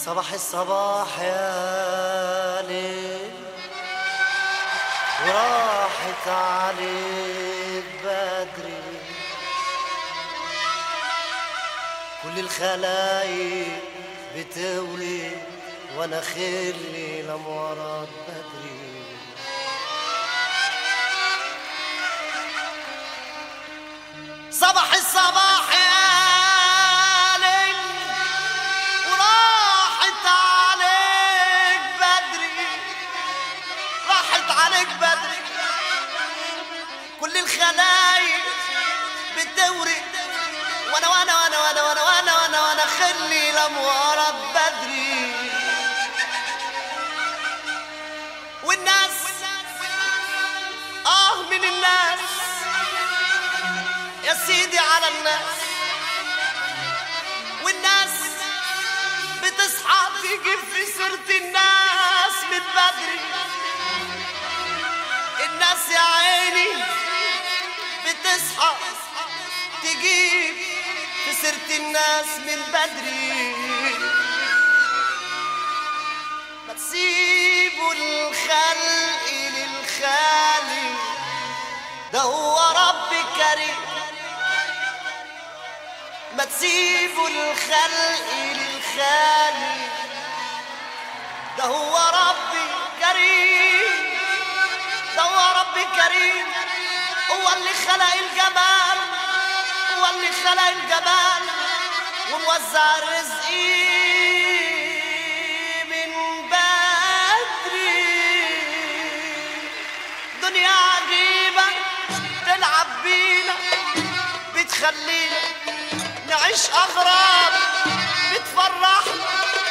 صباح الصباح يا ليل وراحت عليك بدري كل الخلايق بتولي وانا خلي لمورد بدري صباح الصباح يا ليل وراحت عليك بدري راحت عليك بدري كل الخلايق بتوري وانا وانا وانا وانا وانا وانا وانا وانا خلي لمورد بدري والناس اه من الناس يا سيدي على الناس والناس بتصحى تيجي في سيرة الناس من بدري الناس يا عيني بتصحى تجيب في سيرة الناس من بدري ما تسيبوا الخلق للخالق ده هو رب كريم ما تسيبوا الخلق للخالق ده هو ربي كريم ده هو ربي كريم هو اللي خلق الجمال هو اللي خلق الجمال وموزع الرزق من بدري دنيا عجيبة تلعب بينا بتخلينا نعيش أغراب بتفرحنا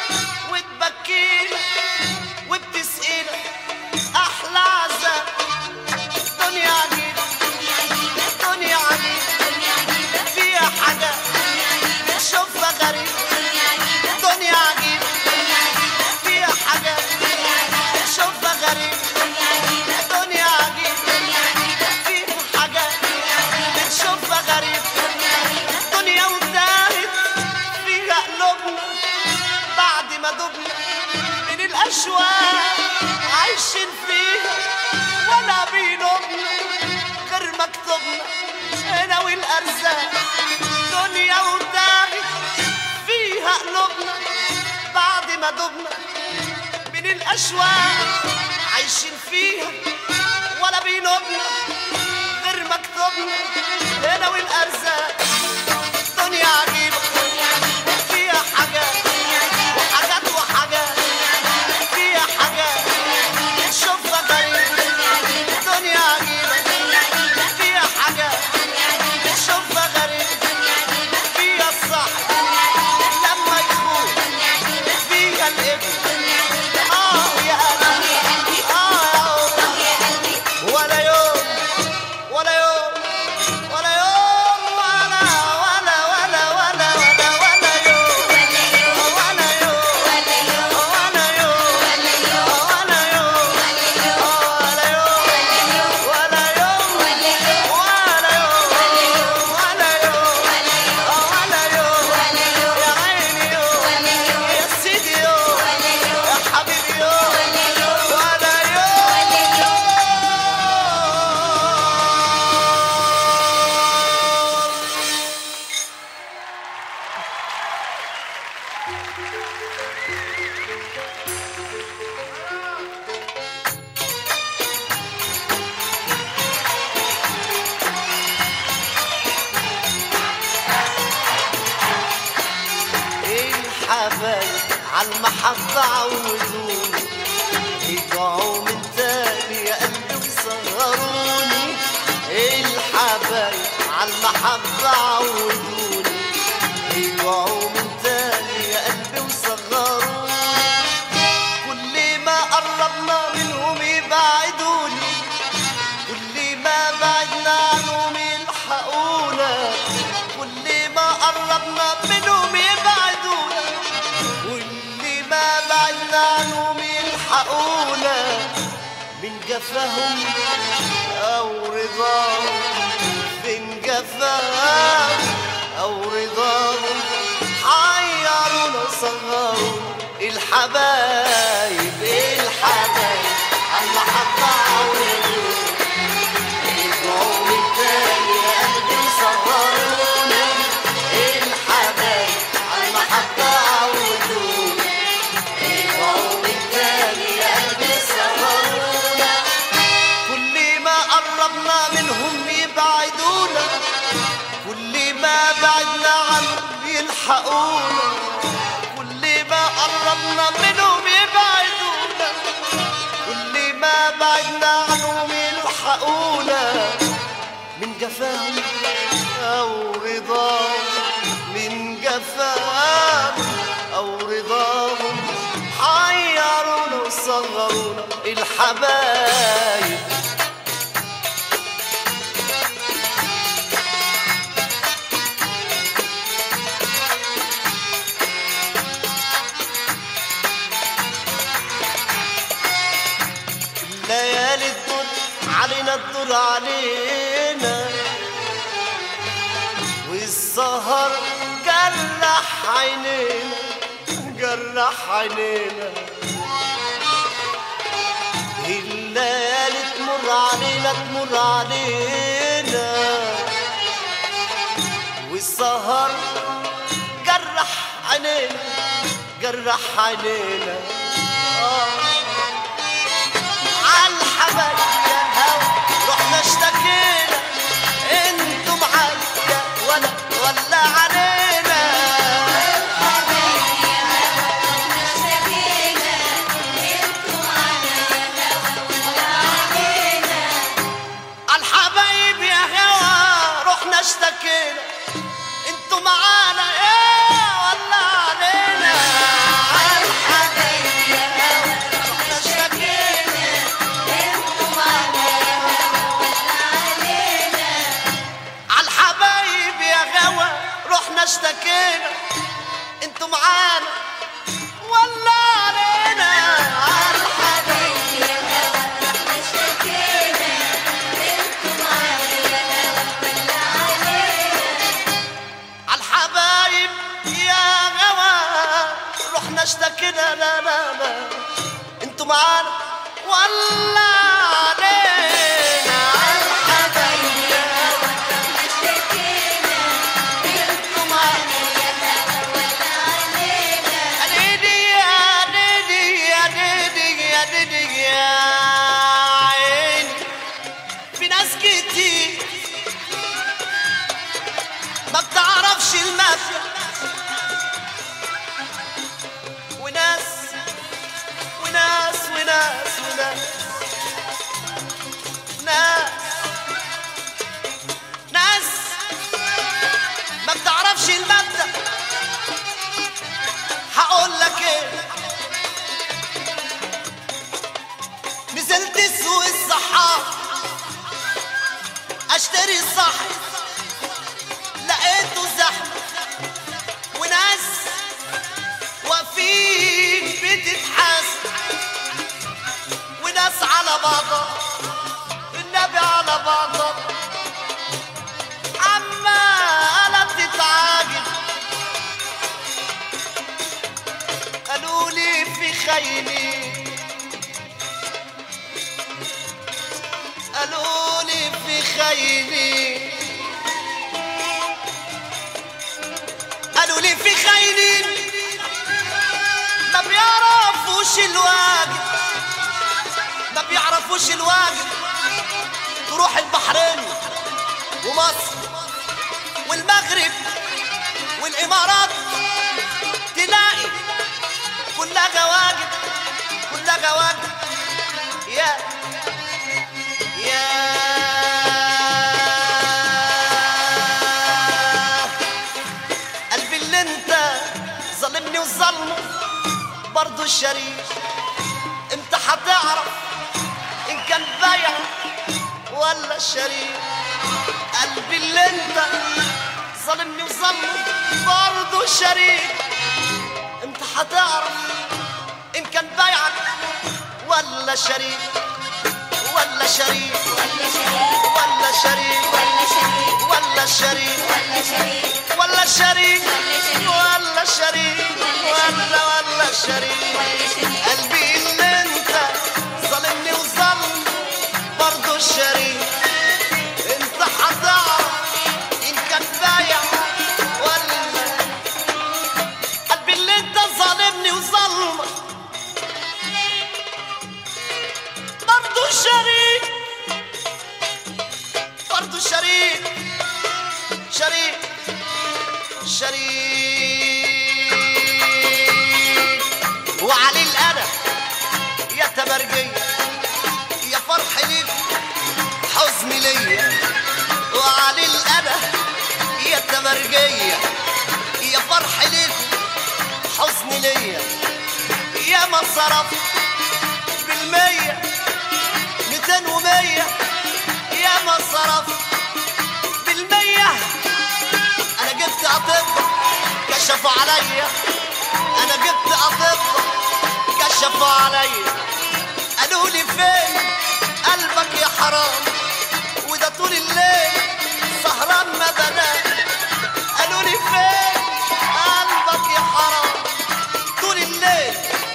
وتبكينا وبتسقينا أحلى عذاب دنيا عجيبة دنيا عجيبة فيها حاجات بتشوفها غريبة دنيا عجيبة فيها حاجات بتشوفها غريبة دنيا عجيبة فيها حاجات بتشوفها غريبة دنيا وانتهت فيها قلوبنا بعد ما دبنا من الأشواق عايشين فيها ولا بينومنا غير مكتوبنا هنا والأرزاق دنيا وانتهت فيها قلوبنا بعد ما دبنا من الأشواق عايشين فيها ولا بينوبنا غير مكتوبنا هنا والأرزاق دنيا عجيبة فيها حاجات وحاجات وحاجات فيها حاجات بتشوفها غريبة دنيا عجيبة فيها حاجات بتشوفها غريبة فيها الصح لما يخون فيها الابن اه يا قلبي اه يا قلبي ولا يوم ولا يوم ولا يوم ولا ولا ولا ولا ولا ولا يوم ولا يوم ولا يوم ولا يوم ولا يوم ولا يوم ولا يوم ولا يوم ولا يوم ولا يوم يا عيني يوم يا سيدي يوم يا حبيبي يوم ولا يوم الحبايب عالمحبة عودوني رجعوا من تاني يا قلبي وصغروني الحبايب عالمحبة عودوني رجعوا من تاني يا قلبي وصغروني كل ما قربنا منهم يبعدوني كل ما بعدنا عنهم يلحقونا كل ما قربنا منهم يبعدونا كل ما بعدنا عنهم يلحقونا من جفاهم أو رضاهم فين جفاهم أو رضاهم حيرونا صغروا الحبايب الحبايب المحبة عودوا رجعوا من تاني قلبي صغروني الحبايب المحبة عودوا رجعوا من تاني قلبي صغرونا كل ما قربنا منهم يبعدونا كل ما بعدنا عنهم يلحقونا كل ما قربنا منهم يبعدونا كل ما بعدنا عنهم يلحقونا من جفاهم أو رضاهم من جفاهم أو رضاهم حيرونا وصغرونا الحبايب الليالي تدور علينا تدور علينا والسهر جرح عينينا جرح عينينا الليالي تمر علينا تمر علينا والسهر جرح عينينا جرح عينينا آه عالحبايب يا هوا رحنا اشتكينا انتم عالية ولا ولا علينا عالحبايب يا هوا رحنا اشتكينا انتم معانا ايه ولا علينا عالحبايب يا هوا رحنا اشتكينا عالحبايب يا غوا رحنا اشتكينا انتوا معانا ولا علينا عالحبايب عالحبايب يا غوا رحنا اشتكينا لا لا لا انتوا معانا ولا علينا عالحبايب يا غوا انتوا معانا ديدي يا ديدي يا ديدي يا ديدي يا عيني في ناس كتير ما بتعرفش المافيا وناس وناس وناس وناس ناس ناس ما بتعرفش المبدأ هقول لك ايه نزلت سوق الصحاب اشتري صح لقيته زحمه وناس واقفين بتتحاسب وناس على بعضها النبي على بعضها عمالة تتعاجب قالوا لي في خيلي قالوا لي في خيلي قالوا لي في خيلي ما بيعرفوش الواجب ما بيعرفوش الواجب تروح البحرين ومصر والمغرب والامارات تلاقي كلها جواجب كلها جواجب يا يا قلبي اللي انت ظالمني وظلمه برضه الشريك انت هتعرف ان كان بايع ولا شريك قلبي اللي انت ظالمني وظلمه برضه شريك انت هتعرف ان كان بايعك ولا شريك ولا شريك ولا شريك ولا شريك ولا شريك ولا شريك ولا شريك ولا شريك ولا شريك ولا شريك ولا ولا ولا شريك ولا شريك قلبي اللي انت ظالمني وظلم برضه شريك انت هتعرف ان كان بايع ولا قلبي اللي انت ظالمني وظلمك برضه شريك برضه شريك شريك شريك وعلي الأنا يا تمرجية يا فرح ليك حزن ليا وعلي الأنا يا تمرجية يا فرح ليك حزن ليا يا ما صرفت بالمية ميتين ومية يا ما صرفت بالمية انا جبت اطباء كشفوا عليا انا جبت اطباء كشفوا عليا قالوا لي فين قلبك يا حرام وده طول الليل سهران ما بنام قالوا لي فين قلبك يا حرام طول الليل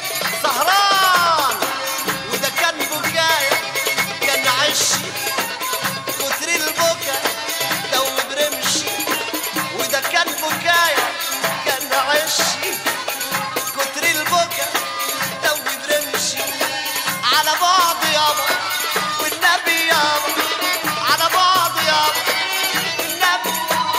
سهران وده كان بكايا كان عشي كتر البكا دوب برمشي وده كان بكايا كان عشي كتر البكا دوب برمشي على بعض يابا والنبي يابا على بعض يابا والنبي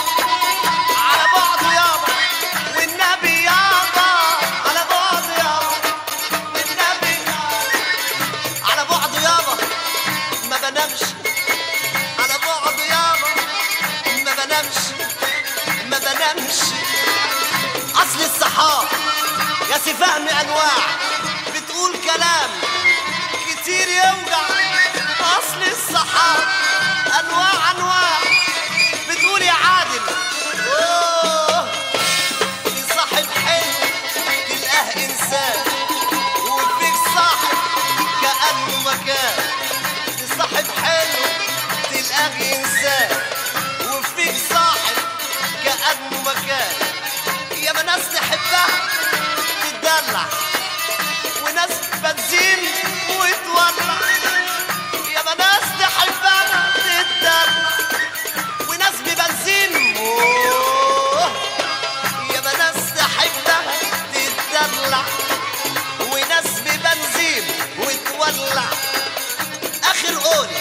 على بعض يابا والنبي يابا على بعض يابا والنبي على بعض يابا ما بنامش على بعض يابا ما بنامش ما بنامش اصل الصحاب يا سي فهم انواع بتقول كلام كتير يوجع اصل الصحاب انواع انواع بتقول يا عادل أوه، في صاحب حلو تلقاه انسان وفيك صاحب كانه مكان في صاحب حلو تلقاه انسان وفيك صاحب كانه مكان يا ما ناس تحبها تتدلع وناس بنزين وتولع يا ما ناس تحبها تتدلع وناس ببنزين أوه. يا ما ناس تحبها تتدلع وناس ببنزين وتولع اخر قولي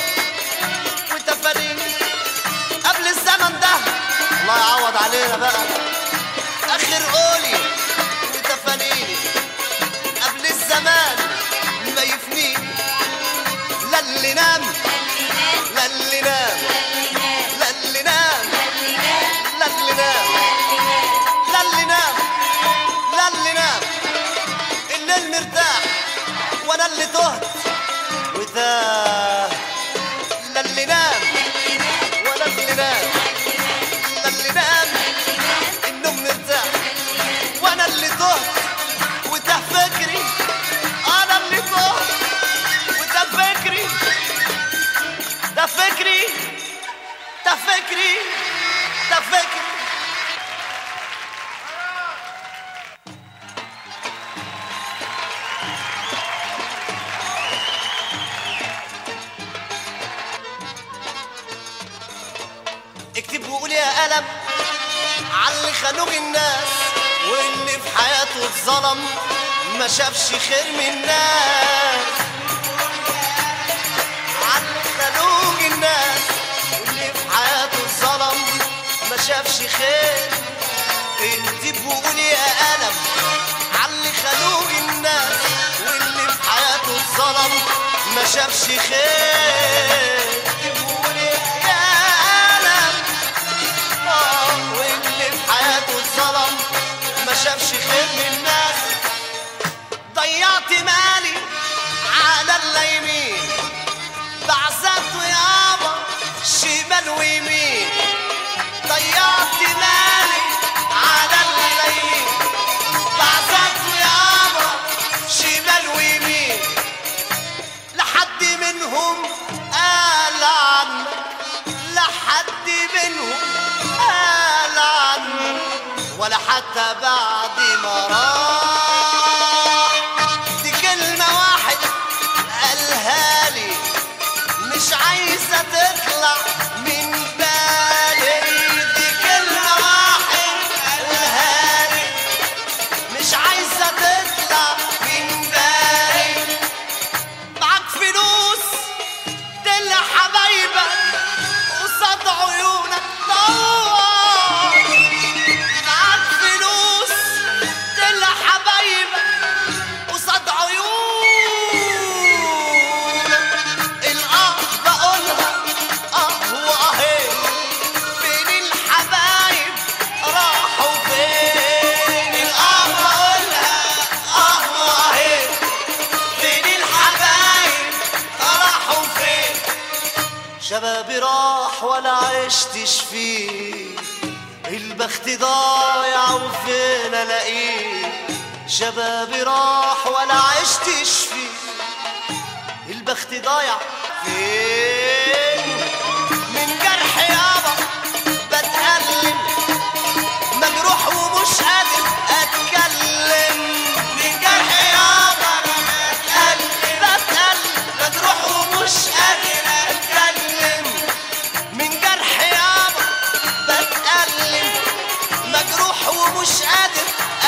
وتفانيني قبل الزمن ده الله يعوض علينا بقى اخر قولي وتفانيني قبل الزمان ما يفنيني لا اللي نام لا اللي نام لا اللي نام لا اللي نام لا اللي نام لا اللي نام الليل مرتاح وانا اللي تهت وتاه لا اللي نام ولا اللي نام لا اللي نام النوم مرتاح وانا اللي تهت وتاه فكري انا اللي تهت وتاه فكري ده فكري ده فكري ده فكري اكتب وقول يا قلم علي خانوق الناس واللي في حياته اتظلم ما شافش خير من الناس علي خانوق الناس واللي في حياته اتظلم ما شافش خير اكتب وقول يا قلم علي خانوق الناس واللي في حياته اتظلم ما شافش خير اكتب وقول يا قلم آه، واللي في حياته اتظلم ما شافش خير من الناس ضيعت مالي على اليمين بعزته يابا شمال ويمين ضيعت مالي على اليمين بعزته يابا شمال ويمين لحد منهم قال عنك لحد منهم قال عنك ولا حتى بعد ما راح شبابي راح ولا عشتش فيه البخت ضايع وفين الاقيه شبابي راح ولا عشتش فيه البخت ضايع فين من جرح يابا بتألم مجروح ومش قادر اتكلم من جرح يابا بتألم بتألم مجروح ومش قادر اتكلم من جرح يابا بتألم مجروح ومش قادر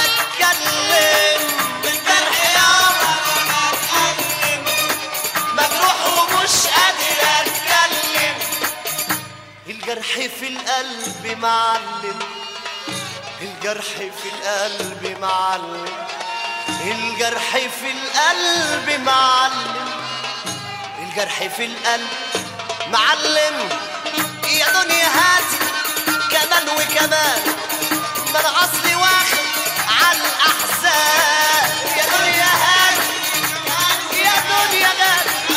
اتكلم من جرح يابا بتألم مجروح ومش قادر اتكلم الجرح في القلب معلم الجرح في القلب معلم الجرح في القلب معلم الجرح في القلب معلم يا دنيا هاتي كمان وكمان ما انا اصلي واخد على الاحزان يا دنيا هاتي يا دنيا هاتي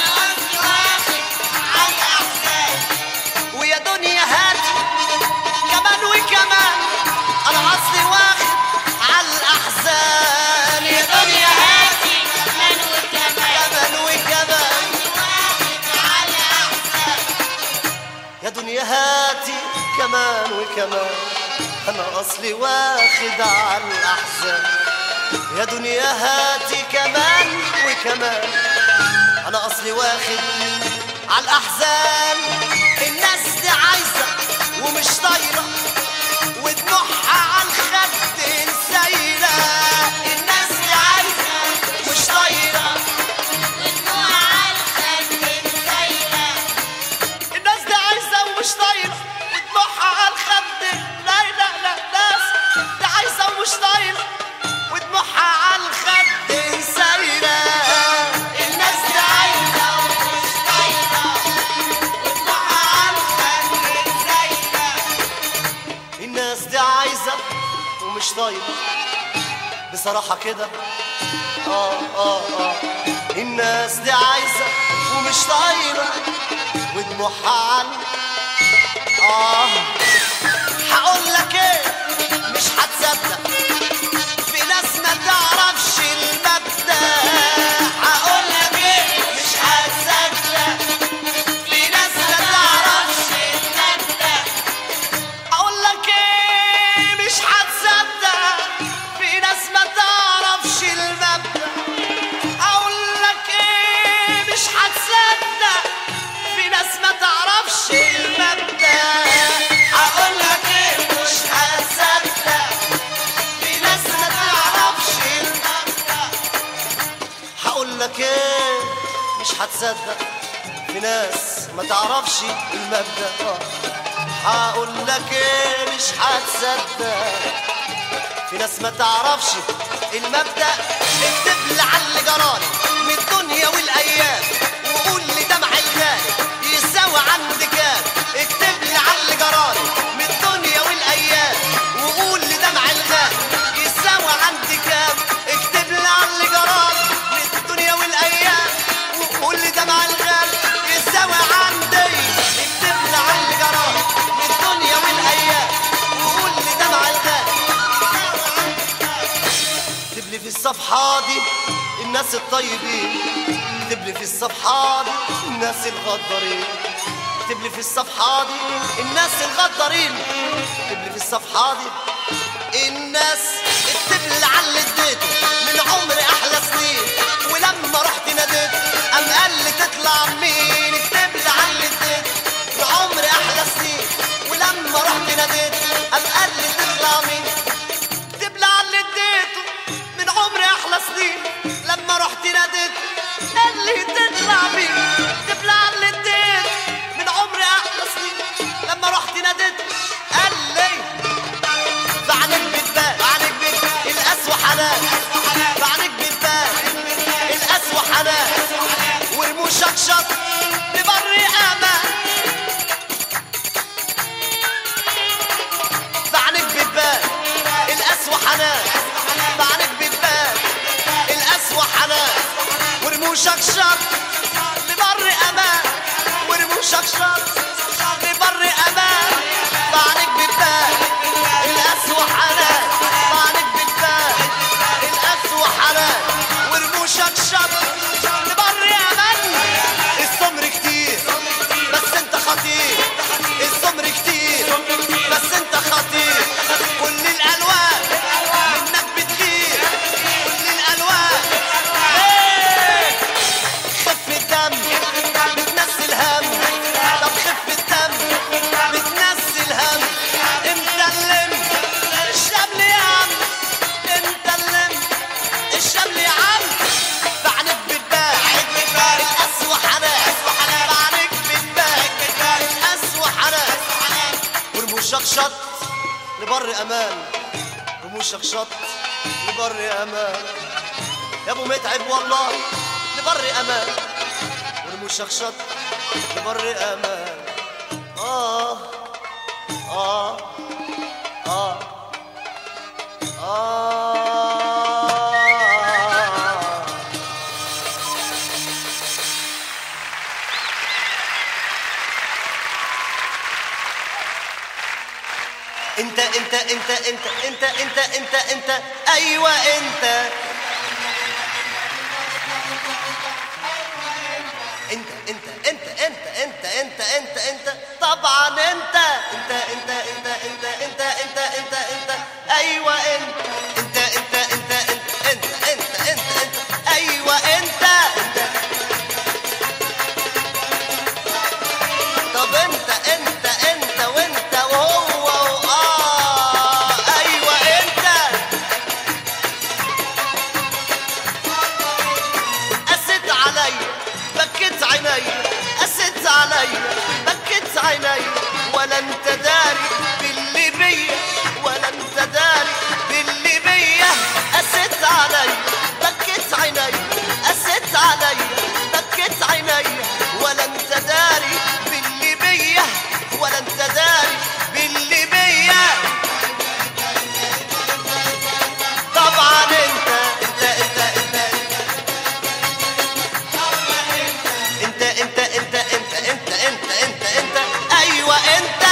على الاحزان ويا دنيا هاتي كمان وكمان انا اصلي واخد على الاحزان يا دنيا هاتي كمان وكمان كمان وكمان على أحسن يا دنيا هاتي كمان وكمان انا اصلي واخد على الاحزان يا دنيا هاتي كمان وكمان انا اصلي واخد على الاحزان الناس دي عايزه ومش طايره ودموعها على الخد سايره الناس دي عايزه مش طايره ودموع على الخد سايلة الناس دي عايزة ومش طايلة ودموعها على الخد لا لا لا ناس دي عايزة ومش طايلة ودموعها على الخد سايرة الناس دي عايزة ومش طايلة ودموعها على الخد سايرة الناس دي عايزة ومش طايلة بصراحة كده اه اه اه الناس دي عايزة ومش طايلة ودموعها على اه هقول لك ايه مش هتصدق في ناس ما تعرفش المبدأ هقول لك ايه مش هتصدق في ناس ما تعرفش المبدأ اقول لك ايه مش هتصدق في ناس ما تعرفش المبدأ اقول لك ايه مش هتصدق في ناس ما تعرفش المبدأ اقول لك ايه مش هتصدق في ناس ما تعرفش المبدأ هقول لك ايه مش هتصدق في ناس ما تعرفش المبدأ آه. هقول لك ايه مش هتصدق في ناس ما تعرفش المبدأ اكتب لي على اللي جرالي من الدنيا والايام وقول لي دمع الغالي يساوي عندي كام اكتب لي على اللي جرالي من الدنيا والايام وقول لي دمع الغالي يساوي عندي كام اكتب لي على اللي جرالي من الدنيا والايام وقول لي دمع الغالي يساوي عندي اكتب لي على اللي جرالي من الدنيا والايام وقول لي دمع الغالي اكتب لي في الصفحة دي الناس الطيبين اكتب لي في الصفحة دي الناس الغدارين اكتب لي في الصفحة دي الناس الغدارين اكتب لي في الصفحة دي الناس اكتب لي على اللي اديته من عمري احلى سنين ولما رحت ناديت قام قال لي تطلع مين اكتب لي على اللي اديته من عمري احلى سنين ولما رحت ناديت قام قال لي تطلع مين اكتب لي على اللي اديته من عمري احلى سنين لما رحت ناديت قال لي تطلع بيه اكتب لي على اللي اديته من عمري احلى سنين لما رحت ناديت قال لي بعدك بتبان بعدك بتبان القسوة حنان بعدك بتبان القسوة حنان ورموشك شط لبر امان بعدك بتبان القسوة حنان بعدك بتبان القسوة حنان ورموشك شط لبر امان ورموشك شط لبر امان رموشك شط لبر امان يا ابو متعب والله لبر امان ورموشك شط لبر امان اه اه اه اه انت انت انت انت انت انت انت انت ايوه انت انت انت انت انت انت انت انت انت طبعا انت انت انت انت انت انت انت انت انت ايوه انت انت انت انت انت انت انت انت انت ايوه انت انت طب انت انت انت وانت وهو واه ايوه انت قست عليا بكت عينيا قست عليا بكت عينيا ولا انت داري باللي بيا ولا انت داري باللي بيا قست عليا بكت عينيا قست عليا بكت عينيا ولا انت داري باللي بيا ولا انت داري باللي بيا طبعا انت انت انت انت انت انت انت انت انت انت انت انت ايوه انت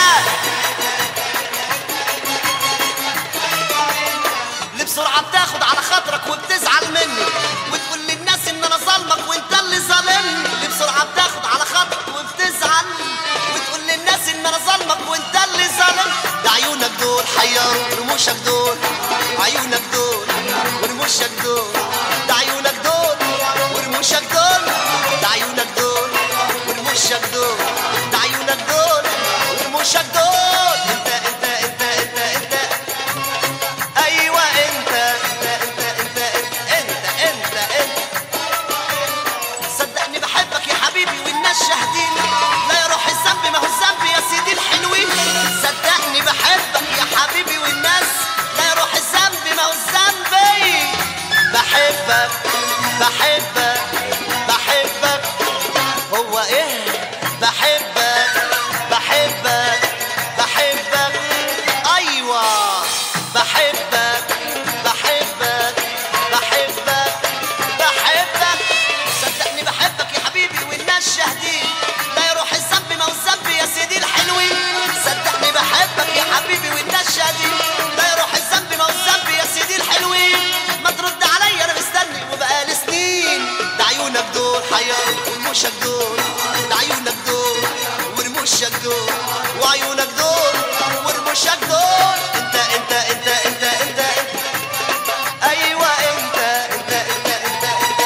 اللي بسرعه بتاخد على خاطرك وبتزعل مني وتقول للناس ان انا ظالمك وانت اللي ظالمني اللي بسرعه بتاخد على خاطرك وبتزعل وتقول للناس ان انا ظالمك وانت اللي ظالم ده عيونك دول حيروا ورموشك دول عيونك دول ورموشك دول ده عيونك دول ورموشك دول ده عيونك دول ورموشك دول ده عيونك دول ورموشك دول انت انت انت انت انت ايوه انت انت انت انت انت انت انت انت صدقني بحبك يا حبيبي والناس شاهدين لا يا روح الذنب ما هو الذنب يا سيدي الحلوين صدقني بحبك يا حبيبي والناس لا يا روح الذنب ما هو الذنب بحبك بحبك بحبك هو ايه بحبك بحبك بحبك ايوه بحبك بحبك بحبك بحبك صدقني بحبك يا حبيبي والناس شاهدين لا يروح الذنب ما هو الذنب يا سيدي الحلوين صدقني بحبك يا حبيبي والناس شاهدين لا يروح الذنب ما هو الذنب يا سيدي الحلوين ما ترد عليا انا مستني وبقالي سنين ده عيونك دول حيروا ورموشك دول ده عيونك دول ورموشك دول وعيونك دول ورموشك دول انت انت انت انت انت, انت ايوه انت انت انت انت انت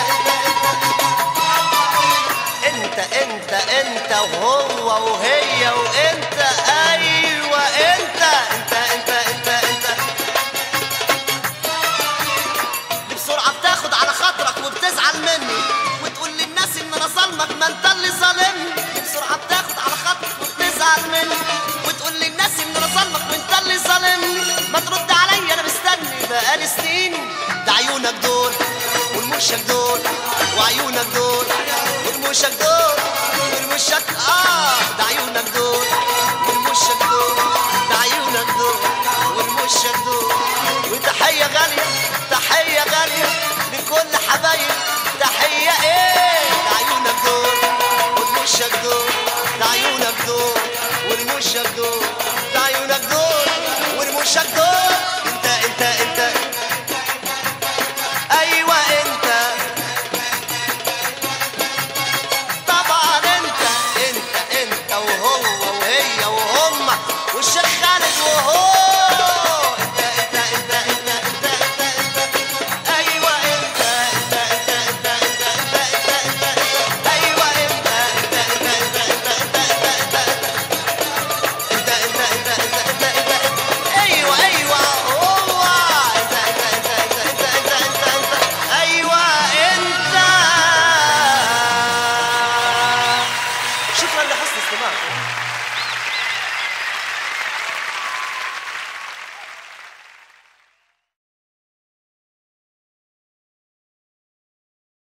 انت انت انت انت وهو وهي وانت ايوه انت انت انت انت انت اللي بسرعه بتاخد على خاطرك وبتزعل مني وتقول للناس ان انا ظالمك ما انت اللي ظالمني اللي بسرعه بتاخد على خاطرك وبتزعل مني وتقول للناس ان انا ظالمك وانت اللي ظالمني ما ترد عليا انا مستني بقالي سنين ده عيونك دول ورموشك دول وعيونك دول ورموشك دول ورموشك اه ده عيونك دول ورموشك دول ده عيونك دول ورموشك دول وتحية غالية تحية غالية